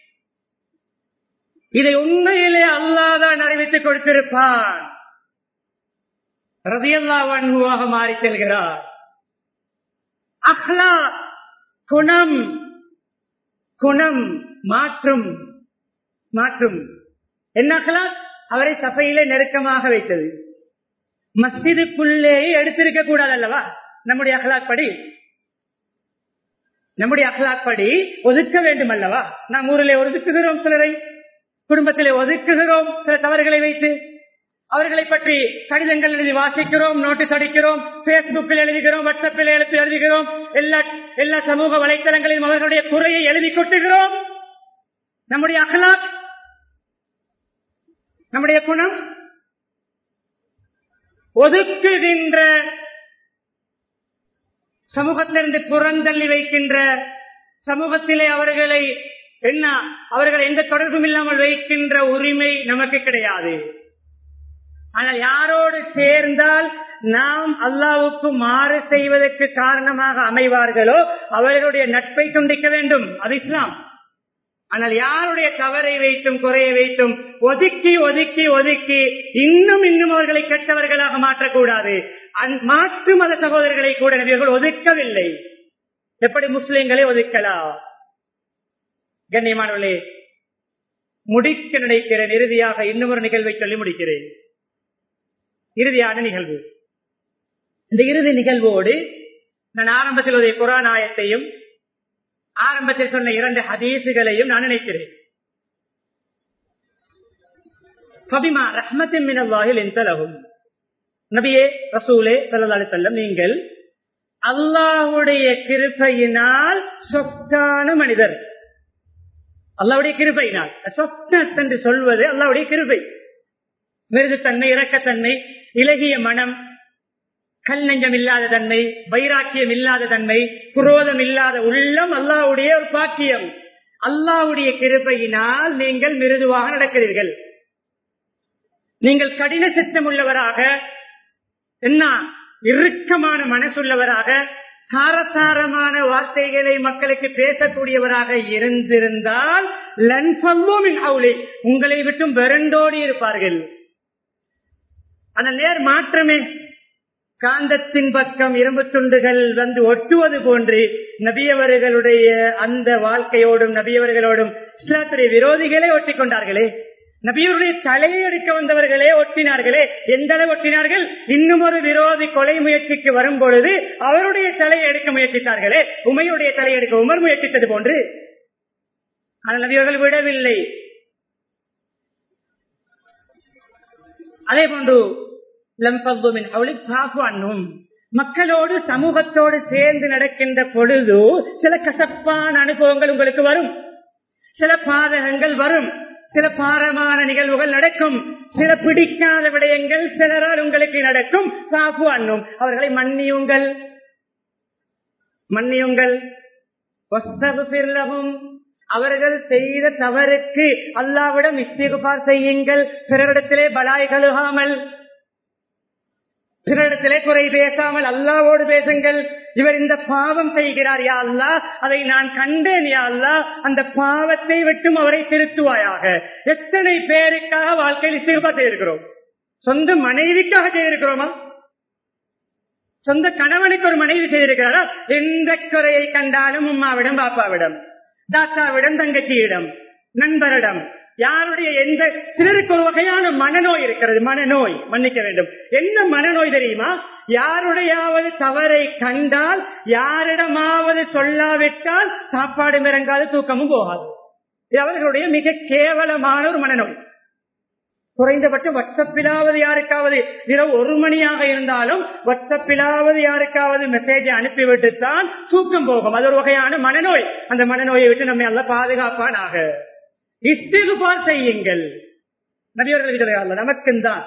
இதை உண்மையிலே அல்லாதான் அறிவித்துக் கொடுத்திருப்பான் ரதியல்லா வன்முவாக மாறி செல்கிறார் அஹ்லா குணம் குணம் மாற்றும் மாற்றும் என்ன அஹ்லாக் அவரை சபையிலே நெருக்கமாக வைத்தது மஸ்ஜிதுக்குள்ளே எடுத்திருக்க கூடாது அல்லவா நம்முடைய அகலாக் படி நம்முடைய அகலாக் படி ஒதுக்க வேண்டும் அல்லவா நாம் ஊரிலே ஒதுக்குகிறோம் சிலரை குடும்பத்திலே ஒதுக்குகிறோம் சில தவறுகளை வைத்து அவர்களை பற்றி கடிதங்கள் எழுதி வாசிக்கிறோம் நோட்டீஸ் அடிக்கிறோம் பேஸ்புக்கில் எழுதுகிறோம் வாட்ஸ்அப்பில் எழுத்து எழுதுகிறோம் எல்லா எல்லா சமூக வலைத்தளங்களிலும் அவர்களுடைய குறையை எழுதி கொட்டுகிறோம் நம்முடைய அகலாக் நம்முடைய குணம் ஒதுக்குகின்ற சமூகத்திலிருந்து புறந்தள்ளி வைக்கின்ற சமூகத்திலே அவர்களை என்ன அவர்கள் எந்த தொடர்பும் இல்லாமல் வைக்கின்ற உரிமை நமக்கு கிடையாது ஆனால் யாரோடு சேர்ந்தால் நாம் அல்லாவுக்கு மாறு செய்வதற்கு காரணமாக அமைவார்களோ அவர்களுடைய நட்பை துண்டிக்க வேண்டும் அது இஸ்லாம் ஆனால் யாருடைய தவறை வைத்தும் குறையை வைத்தும் ஒதுக்கி ஒதுக்கி ஒதுக்கி இன்னும் இன்னும் அவர்களை கெட்டவர்களாக மாற்றக்கூடாது மாற்று மத சகோதரர்களை கூட நபியர்கள் ஒதுக்கவில்லை எப்படி முஸ்லிம்களை ஒதுக்கலாம் கண்ணியமானவர்களே முடிக்க நினைக்கிறேன் இறுதியாக இன்னும் ஒரு நிகழ்வை சொல்லி முடிக்கிறேன் இறுதியான நிகழ்வு இந்த இறுதி நிகழ்வோடு நான் ஆரம்பத்தில் ஒரு குரான் ஆயத்தையும் ஆரம்பத்தில் சொன்ன இரண்டு ஹதீசுகளையும் நான் நினைக்கிறேன் கபிமா ரஹ்மத்தின் மினவாகில் எந்தளவும் நபியே ரசூலே சல்லி செல்லம் நீங்கள் அல்லாஹுடைய கிருப்பையினால் சொத்தான மனிதர் அல்லாவுடைய கிருபையினால் சொப்னத் என்று சொல்வது அல்லாவுடைய கிருபை மிருதுத்தன்மை இரக்கத்தன்மை இலகிய மனம் கல் நெஞ்சம் இல்லாத தன்மை வைராக்கியம் இல்லாத தன்மை குரோதம் இல்லாத உள்ளம் அல்லாவுடைய ஒரு பாக்கியம் அல்லாவுடைய கிருபையினால் நீங்கள் மிருதுவாக நடக்கிறீர்கள் நீங்கள் கடின சித்தம் உள்ளவராக என்ன இறுக்கமான மனசுள்ளவராக சாரசாரமான வார்த்தைகளை மக்களுக்கு பேசக்கூடியவராக இருந்திருந்தால் உங்களை விட்டும் வெறண்டோடி இருப்பார்கள் ஆனால் நேர் மாற்றமே காந்தத்தின் பக்கம் இரும்பு துண்டுகள் வந்து ஒட்டுவது போன்று நபியவர்களுடைய அந்த வாழ்க்கையோடும் நபியவர்களோடும் இஸ்லாத்துடைய விரோதிகளே ஒட்டி கொண்டார்களே நபியருடைய தலையை எடுக்க வந்தவர்களே ஒட்டினார்களே எந்த அளவு ஒட்டினார்கள் இன்னும் ஒரு விரோதி கொலை முயற்சிக்கு வரும் பொழுது அவருடைய தலையை எடுக்க முயற்சித்தார்களே உமையுடைய தலையை எடுக்க உமர் முயற்சித்தது போன்று ஆனால் நபியவர்கள் விடவில்லை அதே போன்று மக்களோடு சமூகத்தோடு சேர்ந்து நடக்கின்ற பொழுது சில கசப்பான அனுபவங்கள் உங்களுக்கு வரும் சில பாதகங்கள் வரும் சில பாரமான நிகழ்வுகள் நடக்கும் சில பிடிக்காத விடயங்கள் சிலரால் உங்களுக்கு நடக்கும் சாப்பு அண்ணும் அவர்களை மன்னியுங்கள் மன்னியுங்கள் அவர்கள் செய்த தவறுக்கு அல்லாவிடம் இஸ்திகுபார் செய்யுங்கள் பிறரிடத்திலே பலாய் கழுகாமல் பிறரிடத்திலே குறை பேசாமல் அல்லாவோடு பேசுங்கள் இவர் இந்த பாவம் செய்கிறார் யா அல்லா அதை நான் கண்டேன் யா அல்லா அந்த பாவத்தை விட்டும் அவரை திருத்துவாயாக எத்தனை பேருக்காக வாழ்க்கையில் இஸ்திகுபார் செய்திருக்கிறோம் சொந்த மனைவிக்காக செய்திருக்கிறோமா சொந்த கணவனுக்கு ஒரு மனைவி செய்திருக்கிறாரா எந்த குறையை கண்டாலும் உம்மாவிடம் பாப்பாவிடம் தாத்தாவிடம் தங்கச்சியிடம் நண்பரிடம் யாருடைய எந்த சிலருக்கு ஒரு வகையான மனநோய் இருக்கிறது மனநோய் மன்னிக்க வேண்டும் என்ன மனநோய் தெரியுமா யாருடையாவது தவறை கண்டால் யாரிடமாவது சொல்லாவிட்டால் சாப்பாடு இறங்காது தூக்கமும் போகாது இது அவர்களுடைய மிக கேவலமான ஒரு மனநோய் குறைந்தபட்சம் வட்சப்பிலாவது யாருக்காவது இரவு ஒரு மணியாக இருந்தாலும் வட்சப்பிலாவது யாருக்காவது மெசேஜ் அனுப்பிவிட்டுத்தான் தூக்கம் போகும் அது ஒரு வகையான மனநோய் அந்த மனநோயை விட்டு நம்ம எல்லாம் பாதுகாப்பானாக இஸ்திகுபார் செய்யுங்கள் நபியவர்கள் கிடையாது நமக்கும் தான்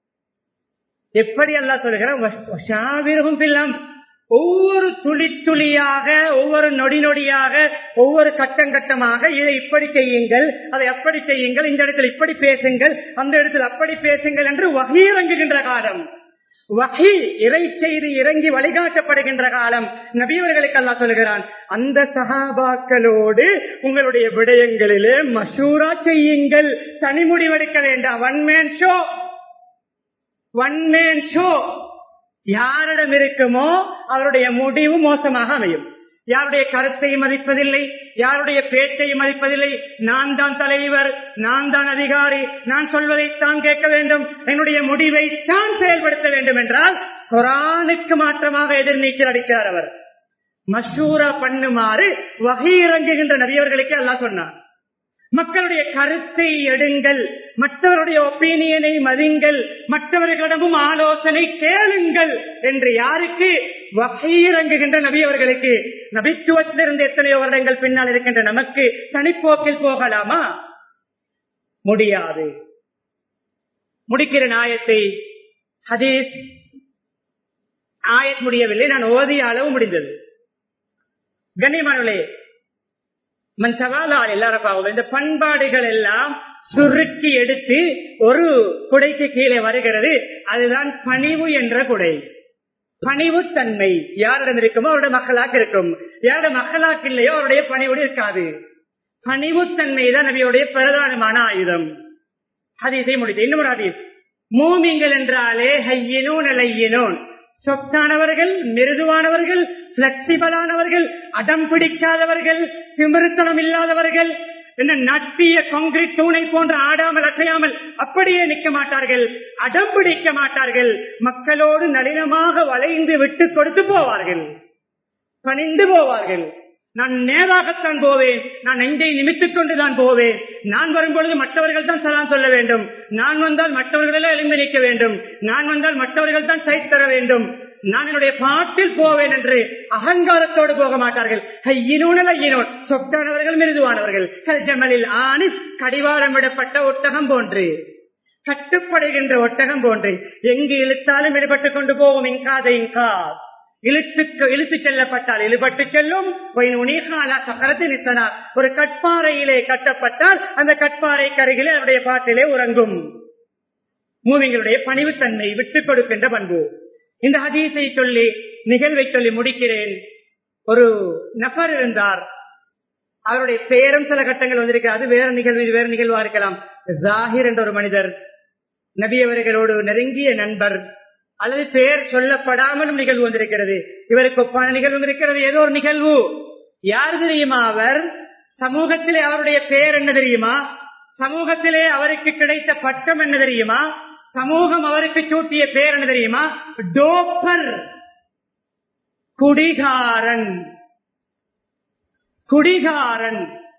எப்படி அல்லா சொல்லுகிறோம் ஒவ்வொரு துளி துளியாக ஒவ்வொரு நொடி நொடியாக ஒவ்வொரு கட்டம் கட்டமாக இதை இப்படி செய்யுங்கள் அதை அப்படி செய்யுங்கள் இந்த இடத்துல இப்படி பேசுங்கள் அந்த இடத்துல அப்படி பேசுங்கள் என்று வகை இறங்குகின்ற காலம் வகை இறை செய்தி இறங்கி வழிகாட்டப்படுகின்ற காலம் நபியவர்களுக்கு அல்லா சொல்கிறான் அந்த சகாபாக்களோடு உங்களுடைய விடயங்களிலே மசூரா செய்யுங்கள் தனி முடிவெடுக்க வேண்டாம் one man show one man show யாரிடம் இருக்குமோ அவருடைய முடிவு மோசமாக அமையும் யாருடைய கருத்தை மதிப்பதில்லை யாருடைய பேச்சை மதிப்பதில்லை நான் தான் தலைவர் நான் தான் அதிகாரி நான் சொல்வதைத்தான் கேட்க வேண்டும் என்னுடைய முடிவை தான் செயல்படுத்த வேண்டும் என்றால் குரானுக்கு மாற்றமாக எதிர்நீச்சல் அடிக்கிறார் அவர் மஷூரா பண்ணுமாறு வகை இறங்குகின்ற நபியவர்களுக்கு எல்லாம் சொன்னார் மக்களுடைய கருத்தை எடுங்கள் மற்றவருடைய ஒப்பீனியனை மதிங்கள் மற்றவர்களிடமும் ஆலோசனை கேளுங்கள் என்று யாருக்கு வகையிறங்குகின்ற நபி அவர்களுக்கு நபித்துவத்திலிருந்து எத்தனையோ வருடங்கள் பின்னால் இருக்கின்ற நமக்கு தனிப்போக்கில் போகலாமா முடியாது முடிக்கிற நாயத்தை ஹதீஸ் ஆயத் முடியவில்லை நான் ஓதிய அளவு முடிந்தது கண்ணியமானே மண் சவாலால் எல்லாரும் இந்த பண்பாடுகள் எல்லாம் சுருக்கி எடுத்து ஒரு குடைக்கு கீழே வருகிறது அதுதான் பணிவு என்ற குடை பணிவு தன்மை யாரிடம் இருக்குமோ அவருடைய மக்களாக்கு இருக்கும் யாருடைய மக்களாக்கு இல்லையோ அவருடைய பணிவோடு இருக்காது பணிவுத்தன்மை தான் நபியுடைய பிரதானமான ஆயுதம் ஹதீஸை முடித்து இன்னும் ஒரு ஹதீஸ் மூமிங்கள் என்றாலே ஹையினோன் அலையினோன் சொத்தானவர்கள் மிருதுவானவர்கள் பிளெக்சிபிளானவர்கள் அடம் பிடிக்காதவர்கள் திமிருத்தனம் இல்லாதவர்கள் என்ன நட்டிய கான்கிரீட் தூணை போன்று ஆடாமல் அசையாமல் அப்படியே நிற்க மாட்டார்கள் அடம் பிடிக்க மாட்டார்கள் மக்களோடு நளினமாக வளைந்து விட்டு கொடுத்து போவார்கள் பணிந்து போவார்கள் நான் நேராகத்தான் போவேன் நான் நெஞ்சை நிமித்துக் கொண்டுதான் போவேன் நான் வரும்பொழுது மற்றவர்கள் தான் சலாம் சொல்ல வேண்டும் நான் வந்தால் மற்றவர்களெல்லாம் எழுந்து நிற்க வேண்டும் நான் வந்தால் மற்றவர்கள் தான் சைட் தர வேண்டும் நான் என்னுடைய பாட்டில் போவேன் என்று அகங்காரத்தோடு போக மாட்டார்கள் ஐயினோன் சொத்தானவர்கள் மிருதுவானவர்கள் கல்ஜமலில் ஆணி கடிவாளம் விடப்பட்ட ஒட்டகம் போன்று கட்டுப்படுகின்ற ஒட்டகம் போன்று எங்கு இழுத்தாலும் ஈடுபட்டுக் கொண்டு போவோம் இங்காத இங்கா இழுத்துக்கு இழுத்து செல்லப்பட்டால் இழுபட்டு செல்லும் ஒரு கட்பாறையிலே கட்டப்பட்டால் அந்த கட்பாறை கருகிலே அவருடைய பாட்டிலே உறங்கும் மூவிங்களுடைய பணிவுத்தன்மை விட்டுக் கொடுக்கின்ற பண்பு இந்த ஹதீஸை சொல்லி நிகழ்வை சொல்லி முடிக்கிறேன் ஒரு நபர் இருந்தார் அவருடைய பேரும் சில கட்டங்கள் வந்திருக்கிறது வேற நிகழ்வு வேற நிகழ்வா இருக்கலாம் ஜாகிர் என்ற ஒரு மனிதர் நபியவர்களோடு நெருங்கிய நண்பர் அல்லது பெயர் சொல்லப்படாமலும் நிகழ்வு வந்திருக்கிறது இவருக்கு ஒப்பான நிகழ்வு இருக்கிறது ஏதோ ஒரு நிகழ்வு யார் தெரியுமா அவர் சமூகத்திலே அவருடைய பெயர் என்ன தெரியுமா சமூகத்திலே அவருக்கு கிடைத்த பட்டம் என்ன தெரியுமா சமூகம் அவருக்கு சூட்டிய பெயர் என்ன தெரியுமா டோப்பர் குடிகாரன் குடிகாரன்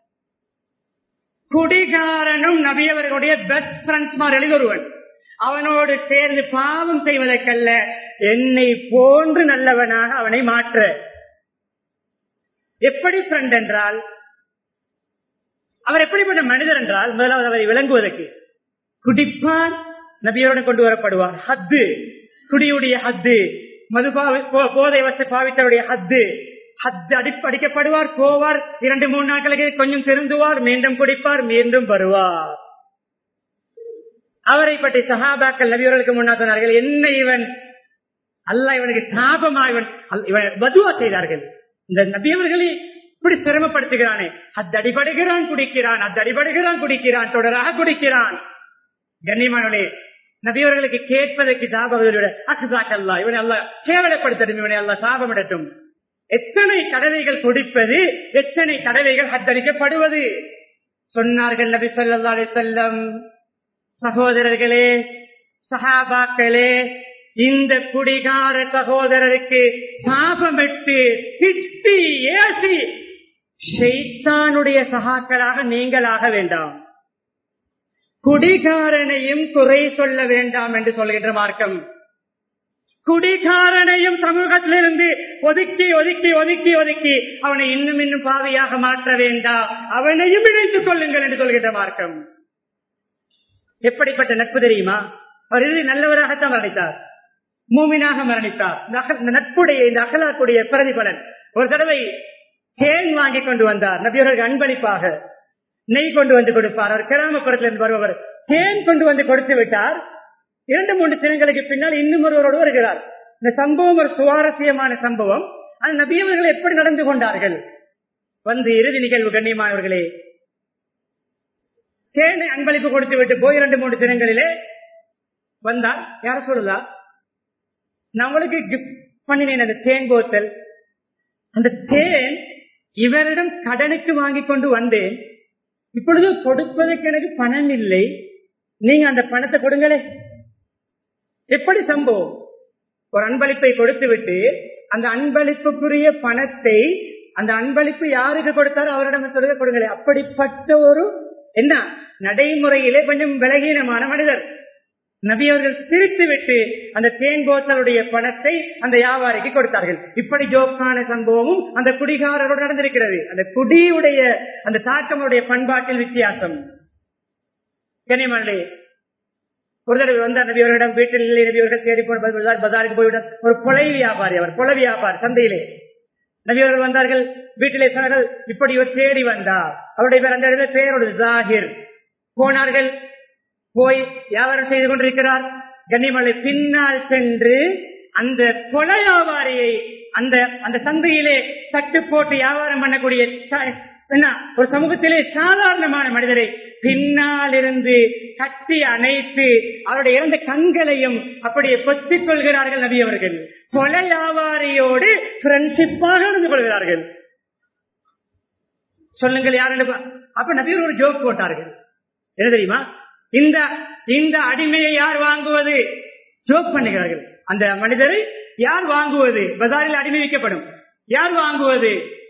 குடிகாரனும் நபியவர்களுடைய பெஸ்ட் ஃப்ரெண்ட்ஸ் மாதிரி ஒருவன் அவனோடு சேர்ந்து பாவம் செய்வதற்கல்ல என்னை போன்று நல்லவனாக அவனை மாற்ற எப்படி ஃப்ரெண்ட் என்றால் அவர் எப்படிப்பட்ட மனிதர் என்றால் முதலாவது அவரை விளங்குவதற்கு குடிப்பார் நபியோடு கொண்டு வரப்படுவார் ஹத்து குடியுடைய ஹத்து மது பாவி- போ- போதை வசதி பாவித்தருடைய ஹத்து ஹத்து அடி அடிக்கப்படுவார் போவார் இரண்டு மூணு நாட்களுக்கு கொஞ்சம் திருந்துவார் மீண்டும் குடிப்பார் மீண்டும் வருவார் அவரை பற்றி சஹாபாக்கள் நபியவர்களுக்கு முன்னால் சொன்னார்கள் என்ன இவன் அல்லாஹ் இவனுக்கு சாபமா இவன் அல்- இவன் பதுவா செய்தார்கள் இந்த நபியவர்களை இப்படி சிரமப்படுத்துகிறானே அது அடிபடுகிறான் குடிக்கிறான் அது அடிபடுகிறான் குடிக்கிறான் தொடராக குடிக்கிறான் கண்ணியமானவனே நபியவர்களுக்கு கேட்பதற்கு சாபம் அக்குதாக்கல்லா இவனை அல்ல கேவலப்படுத்தட்டும் இவனை அல்ல சாபமிடட்டும் எத்தனை தடவைகள் குடிப்பது எத்தனை தடவைகள் ஹத்தரிக்கப்படுவது சொன்னார்கள் நபி ஸல்லல்லாஹு அலைஹி வஸல்லம் சகோதரர்களே சஹாபாக்களே இந்த குடிகார சகோதரருக்கு சாபமிட்டு திட்டி ஏசி ஷைத்தானுடைய சகாக்களாக நீங்களாக வேண்டாம் குடிகாரனையும் குறை சொல்ல வேண்டாம் என்று சொல்கின்ற மார்க்கம் குடிகாரனையும் சமூகத்திலிருந்து ஒதுக்கி ஒதுக்கி ஒதுக்கி ஒதுக்கி அவனை இன்னும் இன்னும் பாவியாக மாற்ற வேண்டாம் அவனையும் இணைத்துக் கொள்ளுங்கள் என்று சொல்கின்ற மார்க்கம் எப்படிப்பட்ட நட்பு தெரியுமா அவர் இறுதி நல்லவராகத்தான் மரணித்தார் மூமினாக மரணித்தார் இந்த அக- இந்த நட்புடைய இந்த அகலாக்குடைய பிரதிபலன் ஒரு தடவை தேன் வாங்கி கொண்டு வந்தார் நபியவர்களுக்கு அன்பளிப்பாக நெய் கொண்டு வந்து கொடுப்பார் அவர் கிராமப்புறத்தில் இருந்து வருபவர் தேன் கொண்டு வந்து கொடுத்து விட்டார் இரண்டு மூன்று தினங்களுக்கு பின்னால் இன்னும் ஒருவரோடு வருகிறார் இந்த சம்பவம் ஒரு சுவாரஸ்யமான சம்பவம் அந்த நபியவர்கள் எப்படி நடந்து கொண்டார்கள் வந்து இறுதி நிகழ்வு கண்ணியமானவர்களே தேனை அன்பளிப்பு கொடுத்து விட்டு போய் இரண்டு மூன்று தினங்களிலே வந்தார் யார சொல்லுதா நான் உங்களுக்கு கிஃப்ட் பண்ணினேன் அந்த தேன் போத்தல் அந்த தேன் இவரிடம் கடனுக்கு வாங்கி கொண்டு வந்தேன் இப்பொழுது கொடுப்பதற்கு எனக்கு பணம் இல்லை நீங்க அந்த பணத்தை கொடுங்களே எப்படி சம்பவம் ஒரு அன்பளிப்பை கொடுத்து விட்டு அந்த அன்பளிப்புக்குரிய பணத்தை அந்த அன்பளிப்பு யாருக்கு கொடுத்தாரோ அவரிடம் சொல்லுங்க கொடுங்களே அப்படிப்பட்ட ஒரு என்ன நடைமுறையிலே கொஞ்சம் விலகீனமான மனிதர் நபி அவர்கள் சிரித்து விட்டு அந்த தேன் போத்தலுடைய பணத்தை அந்த வியாபாரிக்கு கொடுத்தார்கள் இப்படி ஜோக்கான சம்பவமும் அந்த குடிகாரரோடு நடந்திருக்கிறது அந்த குடியுடைய அந்த தாக்கமுடைய பண்பாட்டில் வித்தியாசம் கனிமலை ஒரு தடவை வந்தார் நபி அவர்களிடம் வீட்டில் இல்லை நபி அவர்கள் தேடி போன பஜார் பஜாருக்கு போய்விட்டார் ஒரு கொலை வியாபாரி அவர் கொலை வியாபாரி சந்தையிலே நபி அவர்கள் வந்தார்கள் வீட்டிலே சொன்னார்கள் இப்படி இவர் தேடி வந்தார் அவருடைய பேர் அந்த இடத்துல பேரோடு ஜாகிர் போனார்கள் போய் வியாபாரம் செய்து கொண்டிருக்கிறார் கன்னிமலை பின்னால் சென்று அந்த கொலை வியாபாரியை அந்த அந்த சந்தையிலே தட்டு போட்டு வியாபாரம் பண்ணக்கூடிய ச- என்ன ஒரு சமூகத்திலே சாதாரணமான மனிதரை பின்னால் இருந்து கட்டி அணைத்து அவருடைய இறந்த கண்களையும் அப்படியே பொத்திக் கொள்கிறார்கள் நபி அவர்கள் கொலை வியாபாரியோடு ஃப்ரெண்ட்ஷிப்பாக நடந்து கொள்கிறார்கள் சொல்லுங்கள் யாரு அப்ப நபியர் ஒரு ஜோக் போட்டார்கள் என்ன தெரியுமா இந்த இந்த அடிமையை யார் வாங்குவது ஜோக் பண்ணுகிறார்கள் அந்த மனிதரை யார் வாங்குவது பஜாரில் அடிமை வைக்கப்படும் யார் வாங்குவது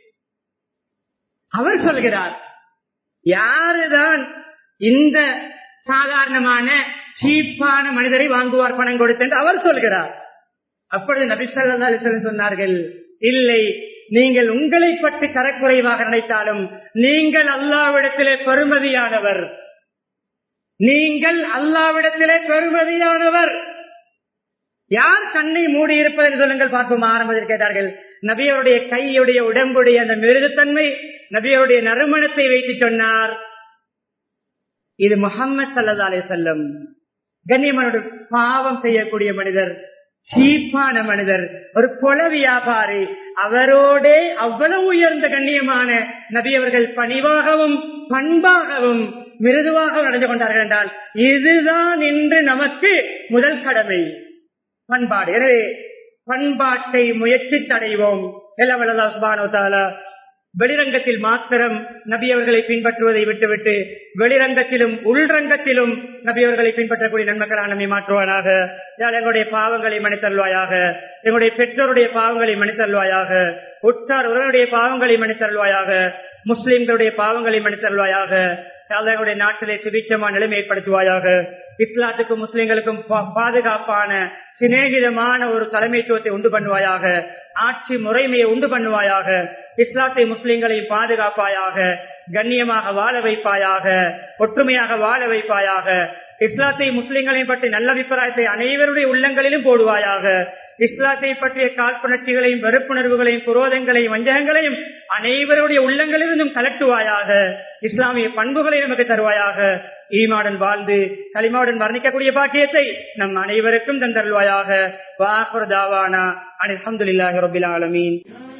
அவர் சொல்கிறார் யாருதான் இந்த சாதாரணமான சீப்பான மனிதரை வாங்குவார் பணம் கொடுத்து என்று அவர் சொல்கிறார் அப்பொழுது நபி ஸல்லல்லாஹு அலைஹி வஸல்லம் சொன்னார்கள் இல்லை நீங்கள் உங்களை பற்றி தரக்குறைவாக நினைத்தாலும் நீங்கள் அல்லாவிடத்திலே பெருமதியானவர் நீங்கள் அல்லாவிடத்திலே பெருமதியானவர் யார் கண்ணை மூடி இருப்பது என்று சொல்லுங்கள் பார்ப்போம் ஆரம்பத்தில் கேட்டார்கள் நபியருடைய கையுடைய உடம்புடைய அந்த மிருகத்தன்மை நபியருடைய நறுமணத்தை வைத்து சொன்னார் இது முகம்மது சல்லா அலி சொல்லம் கண்ணியமனோட பாவம் செய்யக்கூடிய மனிதர் சீப்பான மனிதர் ஒரு கொல வியாபாரி அவரோடே அவ்வளவு உயர்ந்த கண்ணியமான நபி அவர்கள் பணிவாகவும் பண்பாகவும் மிருதுவாக நடந்து கொண்டார்கள் என்றால் இதுதான் இன்று நமக்கு முதல் கடமை பண்பாடு எனவே பண்பாட்டை முயற்சி தடைவோம் எல்லாம் வல்லல்லாஹு சுப்ஹானஹு வ தஆலா வெளிரங்கத்தில் மாத்திரம் நபி அவர்களை பின்பற்றுவதை விட்டுவிட்டு வெளிரங்கத்திலும் உள்ரங்கத்திலும் நபி அவர்களை பின்பற்றக்கூடிய நன்மக்களாக நம்மை மாற்றுவானாக யாழ் எங்களுடைய பாவங்களை மன்னித்தருள்வாயாக எங்களுடைய பெற்றோருடைய பாவங்களை மன்னித்தருள்வாயாக உற்றார் உறவுடைய பாவங்களை மன்னித்தருள்வாயாக முஸ்லிம்களுடைய பாவங்களை மன்னித்தருள்வாயாக யாழ் எங்களுடைய நாட்டிலே சுபிச்சமான நிலைமை ஏற்படுத்துவாயாக இஸ்லாத்துக்கும் முஸ்லிம்களுக்கும் பா- பாதுகாப்பான சிநேகிதமான ஒரு தலைமைத்துவத்தை உண்டு பண்ணுவாயாக ஆட்சி முறைமையை உண்டு பண்ணுவாயாக இஸ்லாத்தை முஸ்லிம்களை பாதுகாப்பாயாக கண்ணியமாக வாழ வைப்பாயாக ஒற்றுமையாக வாழ வைப்பாயாக இஸ்லாத்தை முஸ்லிம்களை பற்றி நல்ல அபிப்பிராயத்தை அனைவருடைய உள்ளங்களிலும் போடுவாயாக இஸ்லாத்தை பற்றிய காழ்ப்புணர்ச்சிகளையும் வெறுப்புணர்வுகளையும் குரோதங்களையும் வஞ்சகங்களையும் அனைவருடைய உள்ளங்களிலிருந்தும் கலட்டுவாயாக இஸ்லாமிய பண்புகளை நமக்கு தருவாயாக ஈமாடன் வாழ்ந்து களிமாவுடன் வர்ணிக்கக்கூடிய பாக்கியத்தை நம் அனைவருக்கும் தந்தருள்வாயாக வாஹுர் தாவானா அனில் ரபில் ஆலமீன்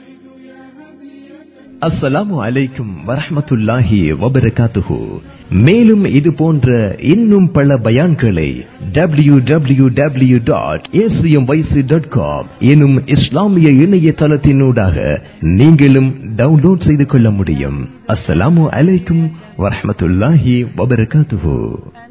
அஸ்ஸலாமு அலைக்கும் வரஹ்மத்துல்லாஹி வபரகாத்துஹு மேலும் இது போன்ற இன்னும் பல பயான்களை W W W dot dot com எனும் இஸ்லாமிய இணையதளத்தினூடாக நீங்களும் டவுன்லோட் செய்து கொள்ள முடியும் அஸ்ஸலாமு அலைக்கும் வரஹ்மத்துல்லாஹி வபரகாத்துஹு